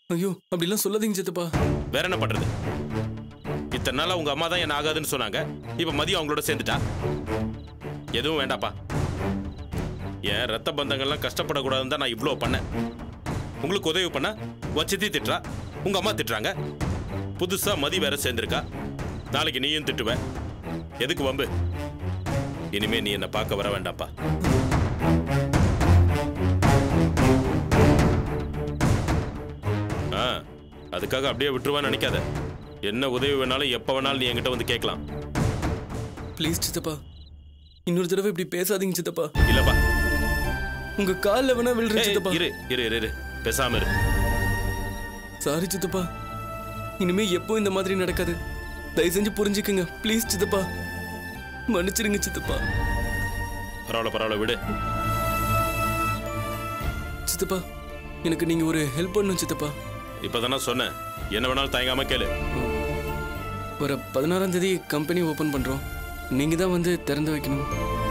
ஐயோ அப்படிலாம் சொல்லாதீங்க சித்தப்பா வேற என்ன பண்றது இத்தனை நாளா உங்க அம்மா தான் என்ன ஆகாதுன்னு சொன்னாங்க இப்ப மதியம் அவங்களோட சேர்ந்துட்டா எதுவும் வேண்டாப்பா என் ரத்த பந்தங்கள்லாம் கஷ்டப்படக்கூடாதுன்னு தான் நான் இவ்வளோ பண்ணேன் உங்களுக்கு உதவி பண்ண வச்சதி திட்டுறா உங்க அம்மா திட்டுறாங்க புதுசா மதி வேற சேர்ந்திருக்கா நாளைக்கு நீயும் திட்டுவ எதுக்கு வம்பு இனிமே நீ என்னை பார்க்க வர வேண்டாம்ப்பா ஆ அதுக்காக அப்படியே விட்டுருவான்னு நினைக்காத என்ன உதவி வேணாலும் எப்போ வேணாலும் நீ என்கிட்ட வந்து கேட்கலாம் ப்ளீஸ் சித்தப்பா இன்னொரு தடவை இப்படி பேசாதீங்க சித்தப்பா இல்லப்பா உங்க கால்ல வேணா விழுறேன் ஏய், சித்தப்பா இரு இரு இரு இரு பேசாம இரு சாரி சித்தப்பா இனிமே எப்போ இந்த மாதிரி நடக்காது தயவு செஞ்சு புரிஞ்சுக்குங்க ப்ளீஸ் சித்தப்பா மன்னிச்சிடுங்க சித்தப்பா பரவாயில்ல பரவாயில்ல விடு சித்தப்பா எனக்கு நீங்க ஒரு ஹெல்ப் பண்ணணும் சித்தப்பா இப்பதானே சொன்னேன் என்ன வேணாலும் தயங்காம கேளு வர பதினாறாம் தேதி கம்பெனி ஓபன் பண்றோம் நீங்க தான் வந்து திறந்து வைக்கணும்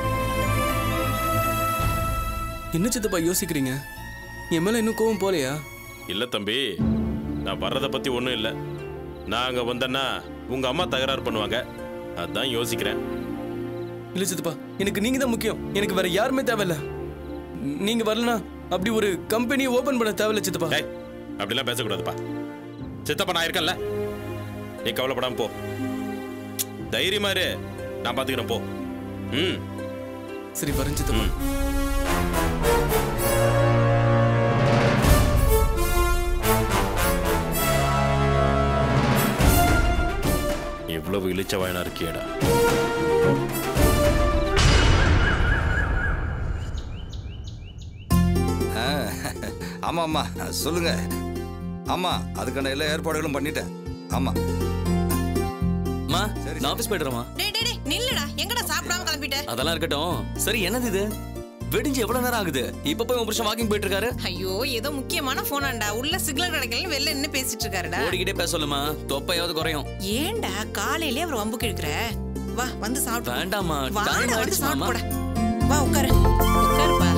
என்ன சித்தப்பா யோசிக்கிறீங்க என் மேல இன்னும் கோவம் போலையா இல்ல தம்பி நான் வர்றதை பத்தி ஒன்றும் இல்லை நான் அங்க வந்தேன்னா உங்க அம்மா தகராறு பண்ணுவாங்க அதான் யோசிக்கிறேன் இல்ல சித்தப்பா எனக்கு நீங்க தான் முக்கியம் எனக்கு வேற யாருமே தேவையில்ல நீங்க வரலனா அப்படி ஒரு கம்பெனி ஓபன் பண்ண தேவையில்ல சித்தப்பா டேய் அப்படிலாம் பேசக்கூடாதுப்பா சித்தப்பா நான் இருக்கேன்ல நீ கவலைப்படாம போ தைரியமா இரு நான் பாத்துக்கிறேன் போ ம் சரி வரேன் சித்தப்பா ம் எவ்வளவு இழிச்ச வாயனா இருக்கியடா ஆமாம் ஆமா சொல்லுங்க ஆமா அதுக்கான எல்லா ஏற்பாடுகளும் பண்ணிட்டேன் ஆமா அம்மா நான் ஆபீஸ் போயிடுறேம்மா டேய் டேய் டேய் நில்லுடா எங்கடா சாப்பிடாம கிளம்பிட்ட அதெல்லாம் இருக்கட்டும் சரி என்னது இது வெடிஞ்சு எவ்வளவு நேரம் ஆகுது இப்ப போய் உன் புருஷன் வாக்கிங் போயிட்டு இருக்காரு ஐயோ ஏதோ முக்கியமான போனாண்டா உள்ள சிக்னல் கிடைக்கலன்னு வெளில என்ன பேசிட்டு இருக்காருடா ஓடிக்கிட்டே பேச சொல்லுமா தொப்பையாவது குறையும் ஏன்டா காலையிலே அவர் வம்புக்கு இழுக்கிற வா வந்து சாப்பிட்டு போ. வேண்டாம்மா, வாடா, time வந்து ஆயிடுச்சு, சாப்பிட்டு மாமா. போடா. வா உட்காரு உட்காருப்பா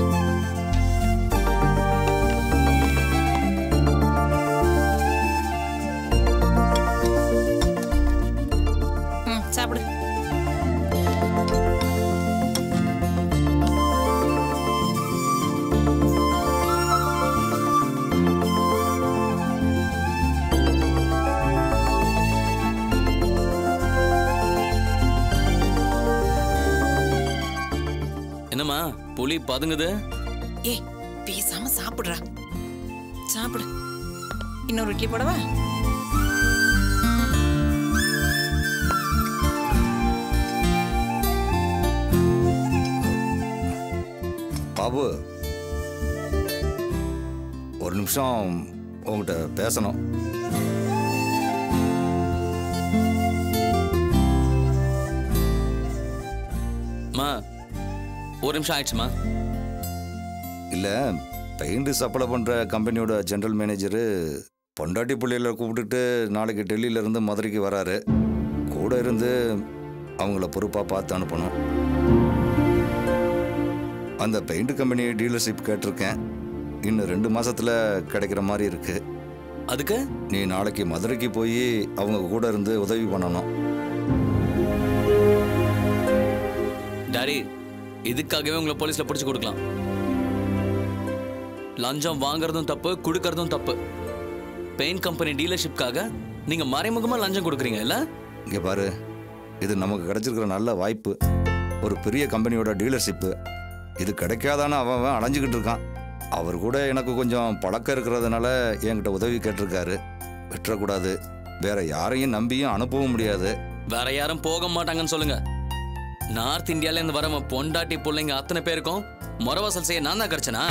ம் சாப்பிடு என்னம்மா புலி பதுங்குது ஏய் பேசாம சாப்பிடுறா சாப்பிடு இன்னொரு இட்லி போடவா பாபு ஒரு நிமிஷம் உங்ககிட்ட பேசணும் மா ஒரு நிமிஷம் ஆயிடுச்சுமா இல்லை பெயிண்ட் சப்ளை பண்ணுற கம்பெனியோட ஜெனரல் மேனேஜரு பொண்டாட்டி பிள்ளைகளை கூப்பிட்டுட்டு நாளைக்கு டெல்லியில இருந்து மதுரைக்கு வராரு கூட இருந்து அவங்கள பொறுப்பாக பார்த்து அனுப்பணும் அந்த பெயிண்ட் கம்பெனி டீலர்ஷிப் கேட்டிருக்கேன் இன்னும் ரெண்டு மாசத்துல கிடைக்கிற மாதிரி இருக்கு அதுக்கு நீ நாளைக்கு மதுரைக்கு போய் அவங்க கூட இருந்து உதவி பண்ணணும் டாடி இதுக்காகவே உங்களை போலீஸ்ல பிடிச்சு கொடுக்கலாம் லஞ்சம் வாங்குறதும் தப்பு கொடுக்கறதும் தப்பு பெயிண்ட் கம்பெனி டீலர்ஷிப்காக நீங்க மறைமுகமா லஞ்சம் கொடுக்குறீங்க இல்ல இங்கே பாரு இது நமக்கு கிடைச்சிருக்கிற நல்ல வாய்ப்பு ஒரு பெரிய கம்பெனியோட டீலர்ஷிப்பு இது கிடைக்காதான்னு அவன் அவன் அலைஞ்சுக்கிட்டு இருக்கான் அவர் கூட எனக்கு கொஞ்சம் பழக்கம் இருக்கிறதுனால என்கிட்ட உதவி கேட்டிருக்காரு விட்டுறக்கூடாது வேற யாரையும் நம்பியும் அனுப்பவும் முடியாது வேற யாரும் போக மாட்டாங்கன்னு சொல்லுங்க நார்த் இந்தியால இருந்து வரவன் பொண்டாட்டி பிள்ளைங்க அத்தனை பேருக்கும் முறவாசல் செய்ய நான் தான் கிடைச்சனா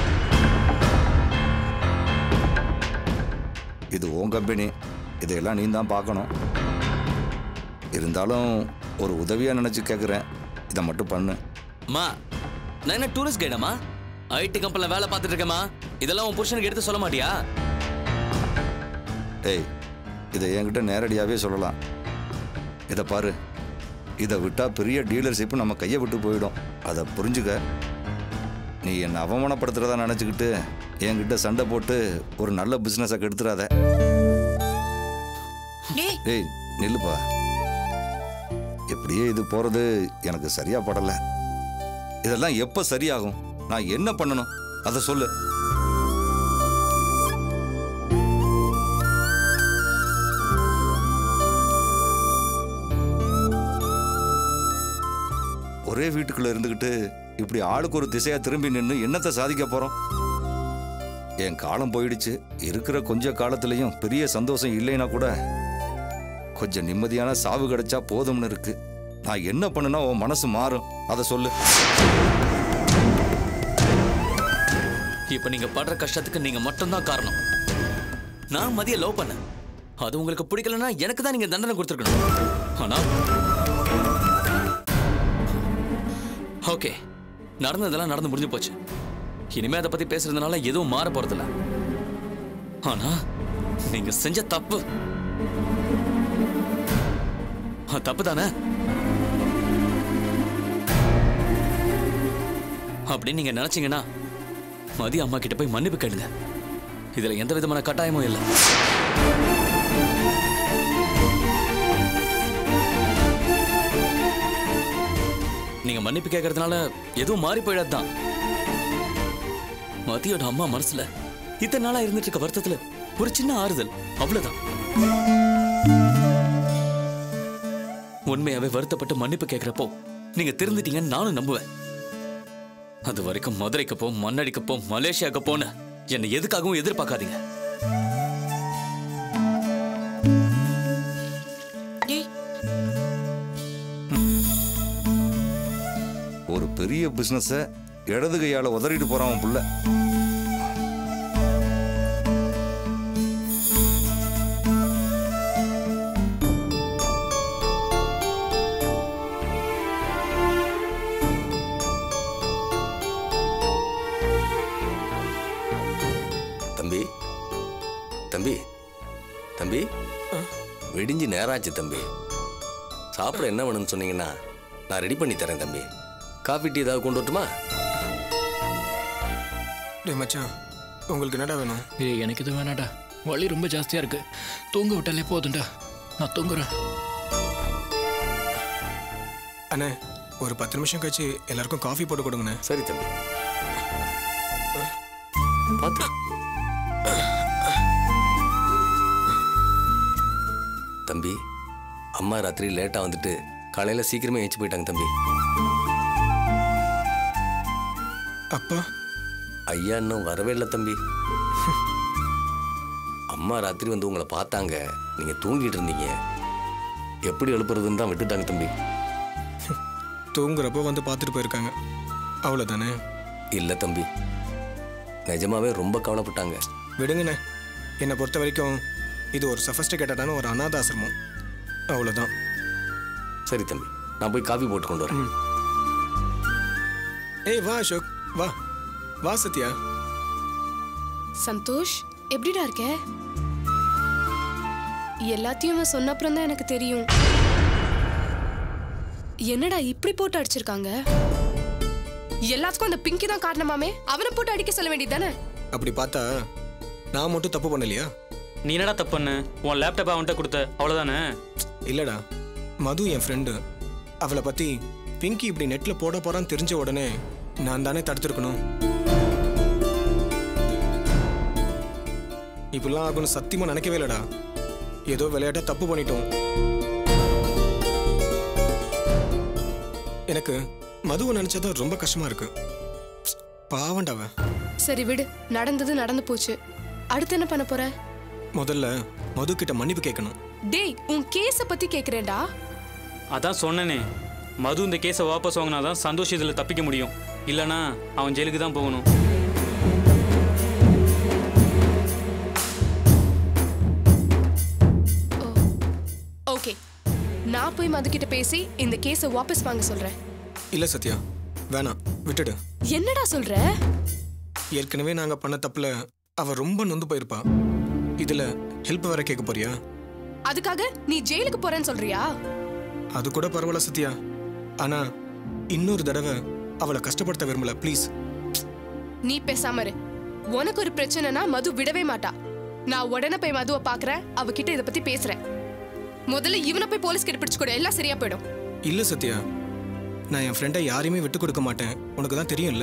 இது உன் கம்பெனி இதையெல்லாம் நீ தான் பார்க்கணும் இருந்தாலும் ஒரு உதவியாக நினச்சி கேட்குறேன் இதை மட்டும் பண்ணு அம்மா நான் என்ன டூரிஸ்ட் கைடமா ஐடி கம்பெனில வேலை பார்த்துட்டு இருக்கேம்மா இதெல்லாம் உன் புருஷனுக்கு எடுத்து சொல்ல மாட்டியா டேய் இதை என்கிட்ட நேரடியாகவே சொல்லலாம் இதை பாரு இதை விட்டால் பெரிய டீலர்ஷிப் நம்ம கையை விட்டு போயிடும் அதை புரிஞ்சுக்க நீ என்னை அவமானப்படுத்துறதா நினச்சிக்கிட்டு என்கிட்ட சண்டை போட்டு ஒரு நல்ல பிஸ்னஸை கெடுத்துறாத டேய் ஏய் நில்லுப்பா எப்படியே இது போறது எனக்கு சரியா படல இதெல்லாம் எப்ப சரியாகும் நான் என்ன பண்ணணும் அதை சொல்லு ஒரே வீட்டுக்குள்ள இருந்துக்கிட்டு இப்படி ஆளுக்கு ஒரு திசையா திரும்பி நின்று என்னத்தை சாதிக்க போறோம் என் காலம் போயிடுச்சு இருக்கிற கொஞ்ச காலத்துலயும் பெரிய சந்தோஷம் இல்லைன்னா கூட கொஞ்சம் நிம்மதியான சாவு கிடைச்சா போதும்னு இருக்கு நான் என்ன பண்ணுனா உன் மனசு மாறும் அதை சொல்லு இப்ப நீங்க படுற கஷ்டத்துக்கு நீங்க மட்டும்தான் காரணம் நான் மதிய லவ் பண்ணேன் அது உங்களுக்கு பிடிக்கலன்னா எனக்கு தான் நீங்க தண்டனை கொடுத்துருக்கணும் ஆனா ஓகே நடந்ததெல்லாம் நடந்து முடிஞ்சு போச்சு இனிமே அதை பத்தி பேசுறதுனால எதுவும் மாற போறதில்ல ஆனா நீங்க செஞ்ச தப்பு அது தப்பு தானே அப்படின்னு நீங்க நினைச்சீங்கன்னா மதி அம்மா கிட்ட போய் மன்னிப்பு கேளுங்க இதுல எந்த விதமான கட்டாயமும் இல்லை நீங்க மன்னிப்பு கேட்கறதுனால எதுவும் மாறி போயிடாது தான் மதியோட அம்மா மனசுல இத்தனை நாளா இருந்துட்டு இருக்க வருத்தத்துல ஒரு சின்ன ஆறுதல் அவ்வளவுதான் உண்மையாவே வருத்தப்பட்டு மன்னிப்பு கேட்கிறப்போ நீங்க திருந்துட்டீங்கன்னு நானும் நம்புவேன் அது வரைக்கும் மதுரைக்கு போ மண்ணடிக்க போ மலேசியாவுக்கு போன என்னை எதுக்காகவும் எதிர்பார்க்காதீங்க டேய் ஒரு பெரிய பிசினஸ இடது கையால உதறிட்டு போறான் உன் புள்ள தம்பி தம்பி தம்பி விடிஞ்சு நேராச்சு தம்பி சாப்பிட என்ன வேணும்னு சொன்னீங்கன்னா நான் ரெடி பண்ணி தரேன் தம்பி காஃபி டீ ஏதாவது கொண்டு வரட்டுமா டேய் மச்சான் உங்களுக்கு என்னடா வேணும் ஏய் எனக்கு இது வேணாடா வலி ரொம்ப ஜாஸ்தியா இருக்கு தூங்க விட்டாலே போதும்டா நான் தூங்குறேன் அண்ணே ஒரு பத்து நிமிஷம் கழிச்சு எல்லாருக்கும் காஃபி போட்டு கொடுங்கண்ணே சரி தம்பி பார்த்து தம்பி அம்மா ராத்திரி லேட்டாக வந்துட்டு காலையில் சீக்கிரமே ஏஞ்சி போயிட்டாங்க தம்பி அப்பா ஐயா இன்னும் வரவே இல்லை தம்பி அம்மா ராத்திரி வந்து உங்களை பார்த்தாங்க நீங்க தூங்கிட்டு இருந்தீங்க எப்படி எழுப்புறதுன்னு தான் விட்டுட்டாங்க தம்பி தூங்குறப்போ வந்து பார்த்துட்டு போயிருக்காங்க அவ்வளோதானே இல்லை தம்பி நிஜமாவே ரொம்ப கவலைப்பட்டாங்க விடுங்கண்ணே என்னை பொறுத்த வரைக்கும் இது ஒரு சஃபஸ்டிகேட்டடான ஒரு அனாதாசிரமம் அவ்வளோதான் சரி தம்பி நான் போய் காஃபி போட்டு கொண்டு வரேன் ஏய் வா அசோக் வா வா சத்யா சந்தோஷ் எப்படிடா இருக்க எல்லாத்தையும் இவன் சொன்ன அப்புறம் தான் எனக்கு தெரியும் என்னடா இப்படி போட்டு அடிச்சிருக்காங்க எல்லாத்துக்கும் அந்த பிங்கி தான் காரணமாமே அவனை போட்டு அடிக்க சொல்ல வேண்டியதானே அப்படி பார்த்தா நான் மட்டும் தப்பு பண்ணலையா நீ என்னடா தப்பு பண்ண உன் லேப்டாப் அவன்கிட்ட கொடுத்த அவ்வளோதானே இல்லடா மது என் ஃப்ரெண்டு அவளை பத்தி பிங்கி இப்படி நெட்ல போட போறான்னு தெரிஞ்ச உடனே நான் தானே தடுத்திருக்கணும் இப்படிலாம் ஆகும்னு சத்தியமா நினைக்கவே இல்லடா ஏதோ விளையாட்ட தப்பு பண்ணிட்டோம் எனக்கு மதுவை நினைச்சதான் ரொம்ப கஷ்டமா இருக்கு பாவண்டாவ சரி விடு நடந்தது நடந்து போச்சு அடுத்து என்ன பண்ண போற முதல்ல மது கிட்ட மன்னிப்பு கேட்கணும் டேய் உன் கேஸ பத்தி கேக்குறேன்டா அதான் சொன்னனே மது இந்த கேஸை வாபஸ் வாங்கினா தான் சந்தோஷ் இதில் தப்பிக்க முடியும் இல்லைனா அவன் ஜெயிலுக்கு தான் போகணும் ஓகே நான் போய் மது கிட்ட பேசி இந்த கேஸை வாபஸ் வாங்க சொல்றேன் இல்ல சத்யா வேணாம் விட்டுடு என்னடா சொல்ற ஏற்கனவே நாங்க பண்ண தப்புல அவ ரொம்ப நொந்து போயிருப்பா இதுல ஹெல்ப் வேற கேட்க போறியா அதுக்காக நீ ஜெயிலுக்கு போறேன்னு சொல்றியா அது கூட பரவாயில்ல சத்யா ஆனா இன்னொரு தடவை அவளை கஷ்டப்படுத்த விரும்பல ப்ளீஸ் நீ பேசாம இரு உனக்கு ஒரு பிரச்சனைனா மது விடவே மாட்டா நான் உடனே போய் மதுவை பாக்குறேன் அவகிட்ட இதை பத்தி பேசுறேன் முதல்ல இவனை போய் போலீஸ் கிட்ட பிடிச்சு கொடு எல்லாம் சரியா போயிடும் இல்லை சத்யா நான் என் ஃப்ரெண்டை யாரையுமே விட்டு கொடுக்க மாட்டேன் உனக்கு தான் தெரியும்ல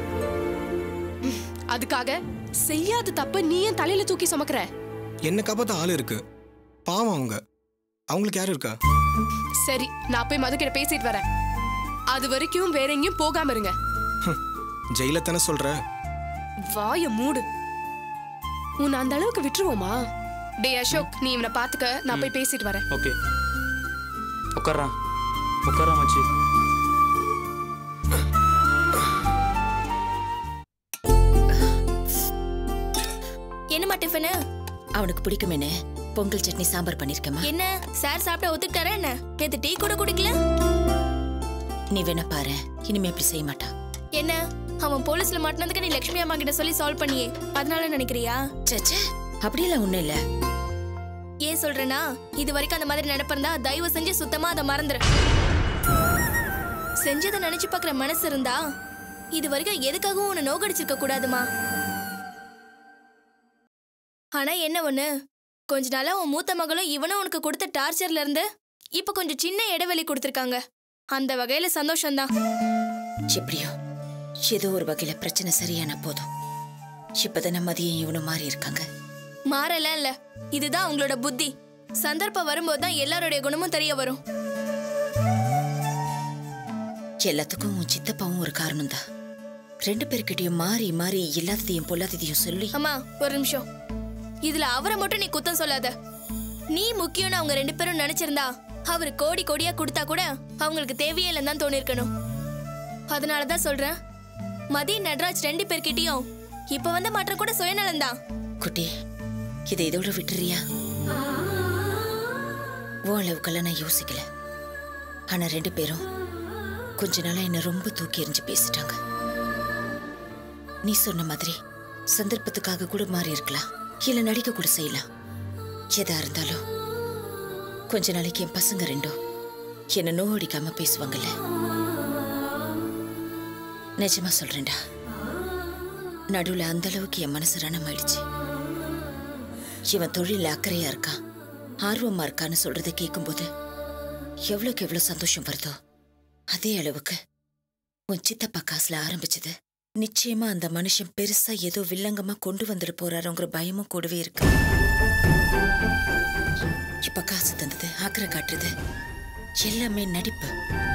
அதுக்காக செய்யாத தப்ப நீ ஏன் தலையில தூக்கி சுமக்கிற என்ன காப்பாத்த ஆள் இருக்கு பாவம் அவங்க அவங்களுக்கு யாரும் இருக்கா சரி நான் போய் மது கிட்ட பேசிட்டு வரேன் அது வரைக்கும் வேற எங்கேயும் போகாம இருங்க ஜெயில தானே சொல்ற வாய மூடு உன்னை அந்த அளவுக்கு விட்டுருவோமா டே அசோக் நீ இவனை பாத்துக்க நான் போய் பேசிட்டு வரேன் ஓகே உட்கார்றான் உட்காரா மச்சி என்னம்மா டிஃபனு அவனுக்கு பிடிக்குமேனு பொங்கல் சட்னி சாம்பார் பண்ணிருக்கேமா என்ன சார் சாப்பிட ஒத்துக்கிட்டாரா என்ன நேத்து டீ கூட குடிக்கல நீ வேணா பாரு இனிமே இப்படி செய்ய மாட்டான் என்ன அவன் போலீஸ்ல மாட்டினதுக்கு நீ லட்சுமி அம்மா கிட்ட சொல்லி சால்வ் பண்ணியே அதனால நினைக்கிறியா சச்சே அப்படியெல்லாம் ஒண்ணும் இல்ல ஏன் சொல்றேன்னா இது வரைக்கும் அந்த மாதிரி நடப்பிருந்தா தயவு செஞ்சு சுத்தமா அதை மறந்துரு செஞ்சதை நினைச்சு பார்க்குற மனசு இருந்தா இது வரைக்கும் எதுக்காகவும் உன்னை நோகடிச்சிருக்க கூடாதுமா ஆனா என்ன ஒண்ணு கொஞ்ச நாளா உன் மூத்த மகளும் இவனும் உனக்கு கொடுத்த டார்ச்சர்ல இருந்து இப்ப கொஞ்சம் சின்ன இடைவெளி கொடுத்துருக்காங்க அந்த வகையில சந்தோஷம்தான் எப்படியோ ஏதோ ஒரு வகையில பிரச்சனை சரியான போதும் இப்பதானே மதியம் இவனும் மாறி இருக்காங்க மாறலாம் இல்ல இதுதான் அவங்களோட புத்தி சந்தர்ப்பம் வரும்போது தான் எல்லாருடைய குணமும் தெரிய வரும் எல்லாத்துக்கும் உன் சித்தப்பாவும் ஒரு காரணம் தான் ரெண்டு பேர்கிட்டயும் மாறி மாறி இல்லாததையும் பொல்லாததையும் சொல்லி அம்மா ஒரு நிமிஷம் இதுல அவரை மட்டும் நீ குத்தம் சொல்லாத நீ முக்கியம்னு அவங்க ரெண்டு பேரும் நினைச்சிருந்தா அவர் கோடி கோடியா கொடுத்தா கூட அவங்களுக்கு தேவையே இல்லைன்னு தான் தோணிருக்கணும் அதனாலதான் சொல்றேன் மதி நட்ராஜ் ரெண்டு பேர்கிட்டயும் இப்ப வந்த மாற்றம் கூட சுயநலம் தான் குட்டி இதை இதோட விட்டுறியா உன் அளவுக்கெல்லாம் நான் யோசிக்கல ஆனா ரெண்டு பேரும் கொஞ்ச நாளா என்ன ரொம்ப தூக்கி எறிஞ்சு பேசிட்டாங்க நீ சொன்ன மாதிரி சந்தர்ப்பத்துக்காக கூட மாறி இருக்கலாம் இல்ல நடிக்க கூட செய்யலாம் எதா இருந்தாலும் கொஞ்ச நாளைக்கு என் பசங்க ரெண்டும் என்ன நோவடிக்காம பேசுவாங்கல்ல நிஜமா சொல்றேன்டா நடுவுல அந்த அளவுக்கு என் மனசு ரணமாயிடுச்சு இவன் தொழில அக்கறையா இருக்கான் ஆர்வமா இருக்கான்னு சொல்றதை கேட்கும்போது எவ்வளவுக்கு எவ்வளவு சந்தோஷம் வருதோ அதே அளவுக்கு உன் சித்தப்பா காசுல ஆரம்பிச்சது நிச்சயமா அந்த மனுஷன் பெருசா ஏதோ வில்லங்கமா கொண்டு வந்துட போறாருங்கிற பயமும் கூடவே இருக்கு இப்ப காசு தந்தது அக்கறை காட்டுறது எல்லாமே நடிப்பு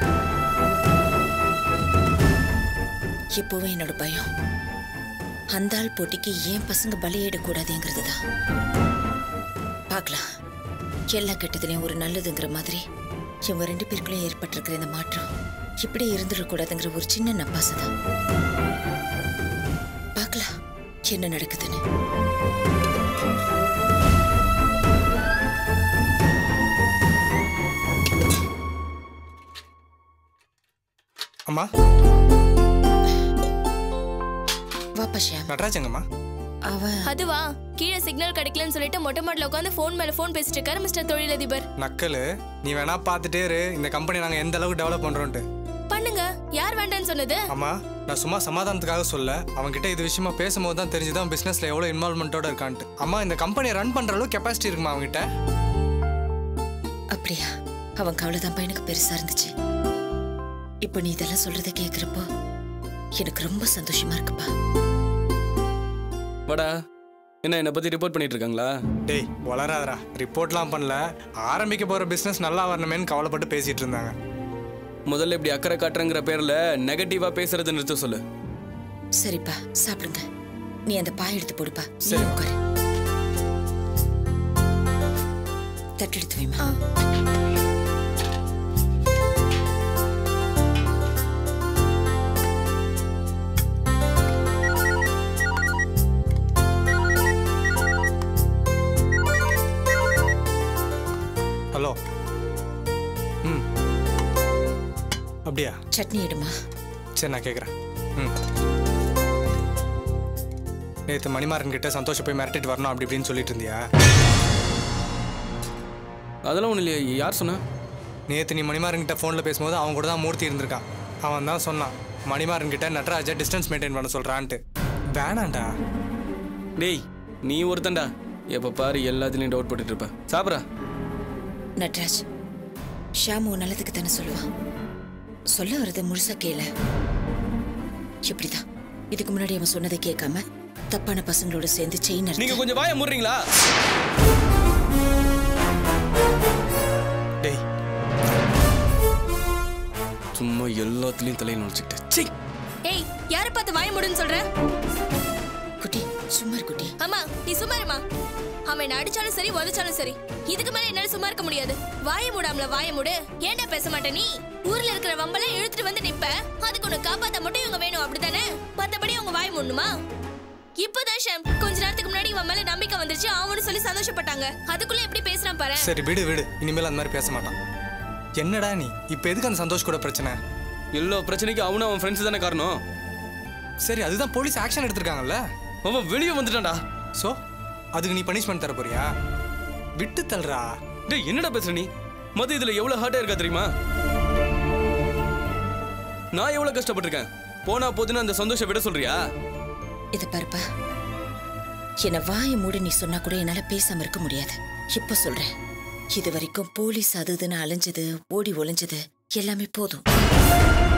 இப்போவே என்னோட பயம் அந்த ஆள் போட்டிக்கு ஏன் பசங்க பலியிடக்கூடாதுங்கிறது தான் பார்க்கலாம் எல்லா கெட்டதுலயும் ஒரு நல்லதுங்கிற மாதிரி இவங்க ரெண்டு பேருக்குள்ளேயும் ஏற்பட்டிருக்கிற இந்த மாற்றம் இப்படியே இருந்துடக்கூடாதுங்கிற ஒரு சின்ன நப்பாசை தான் பார்க்கலாம் என்ன நடக்குதுன்னு அம்மா வாப்பா ஷியாம் நடராஜங்கம்மா அவன் அதுவா கீழே சிக்னல் கிடைக்கலன்னு சொல்லிட்டு மொட்டை மாடல உட்காந்து ஃபோன் மேல ஃபோன் பேசிட்டு இருக்காரு மிஸ்டர் தொழிலதிபர் நக்கலு நீ வேணா பார்த்துட்டே இரு இந்த கம்பெனி நாங்கள் எந்த அளவுக்கு டெவலப் பண்ணுறோன்ட்டு பண்ணுங்க யார் வேண்டான்னு சொன்னது அம்மா நான் சும்மா சமாதானத்துக்காக சொல்ல அவன்கிட்ட இது விஷயமா பேசும்போது தான் தெரிஞ்சுதான் பிஸ்னஸில் எவ்வளோ இன்வால்மெண்ட்டோட இருக்கான்ட்டு அம்மா இந்த கம்பெனியை ரன் பண்ணுற அளவுக்கு கெப்பாசிட்டி இருக்குமா அவன்கிட்ட அப்படியா அவன் கவலைதான் எனக்கு பெருசா இருந்துச்சு இப்போ நீ இதெல்லாம் சொல்றதை கேக்குறப்போ எனக்கு ரொம்ப சந்தோஷமா இருக்குப்பா வாடா என்ன என்னை பற்றி ரிப்போர்ட் பண்ணிட்டு இருக்காங்களா டேய் வளராதரா ரிப்போர்ட்லாம் பண்ணல ஆரம்பிக்க போகிற பிஸ்னஸ் நல்லா வரணுமேன்னு கவலைப்பட்டு பேசிட்டு இருந்தாங்க முதல்ல இப்படி அக்கறை காட்டுறங்கிற பேரில் நெகட்டிவாக பேசுறது நிறுத்த சொல்லு சரிப்பா சாப்பிடுங்க நீ அந்த பாய் எடுத்து போடுப்பா நீ சரி. உட்காரு தட்டு எடுத்து வைமா ஹலோ ம் அப்படியா சட்னி எடுமா சரி நான் கேட்குறேன் ம் நேற்று மணிமாறன் கிட்ட சந்தோஷம் போய் மிரட்டிட்டு வரணும் அப்படி இப்படின்னு சொல்லிட்டு இருந்தியா அதெல்லாம் ஒன்றும் இல்லையா யார் சொன்னா நேற்று நீ மணிமாறன் கிட்ட ஃபோனில் பேசும்போது அவன் கூட தான் மூர்த்தி இருந்திருக்கான் அவன் தான் சொன்னான் மணிமாறன் கிட்ட நட்ராஜை டிஸ்டன்ஸ் மெயின்டைன் பண்ண சொல்கிறான்ட்டு வேணாண்டா டேய் நீ ஒருத்தன்டா எப்ப பாரு எல்லாத்துலயும் டவுட் போட்டுட்டு இருப்ப சாப்பிட்றா நட்ராஜ் ஷாம் உன் நல்லதுக்கு தானே சொல்லுவான் சொல்ல வரது முழுசா கேள இப்படிதான் இதுக்கு முன்னாடி அவன் சொன்னதை கேட்காம தப்பான பசங்களோட சேர்ந்து செயின் நீங்க கொஞ்சம் வாய முடுறீங்களா டேய் சும்மா எல்லாத்துலயும் தலையை நுழைச்சிக்கிட்டு சீ ஏய் யார பார்த்து வாய மூடுன்னு சொல்ற குட்டி சும்மா இரு குட்டி அம்மா நீ சும்மா இருமா அவன் என்ன அடிச்சாலும் சரி உதச்சாலும் சரி இதுக்கு மேல என்னால சும்மா இருக்க முடியாது வாய மூடாமல வாய மூடு ஏன்டா பேச மாட்டே நீ ஊர்ல இருக்கிற வம்பெல்லாம் இழுத்துட்டு வந்து நிப்ப அதுக்கு உன்னை காப்பாத்த மட்டும் இவங்க வேணும் அப்படிதானே மத்தபடி அவங்க வாய மூடணுமா இப்பதான் ஷாம் கொஞ்ச நேரத்துக்கு முன்னாடி இவன் மேல நம்பிக்கை வந்துருச்சு அவனு சொல்லி சந்தோஷப்பட்டாங்க அதுக்குள்ள எப்படி பேசுறான் பாரு சரி விடு விடு இனிமேல் அந்த மாதிரி பேச மாட்டான் என்னடா நீ இப்போ எதுக்கு அந்த சந்தோஷ் கூட பிரச்சனை எல்லா பிரச்சனைக்கும் அவனும் அவன் ஃப்ரெண்ட்ஸ் தானே காரணம் சரி அதுதான் போலீஸ் ஆக்ஷன் எடுத்திருக்காங்கல்ல அவன் வெளியே வந்துட்டான்டா ஸோ அதுக்கு நீ பனிஷ்மெண்ட் தர போறியா விட்டு தள்ளுறா டேய் என்னடா பேசுற நீ மது இதுல எவ்வளவு ஹார்ட்டா இருக்கா தெரியுமா நான் எவ்வளவு கஷ்டப்பட்டிருக்கேன் போனா போதுன்னு அந்த சந்தோஷம் விட சொல்றியா இத பாருப்பா என்ன வாயை மூடி நீ சொன்னா கூட என்னால பேசாம இருக்க முடியாது இப்ப சொல்றேன் இது வரைக்கும் போலீஸ் அது இதுன்னு அலைஞ்சது ஓடி ஒளிஞ்சது எல்லாமே போதும்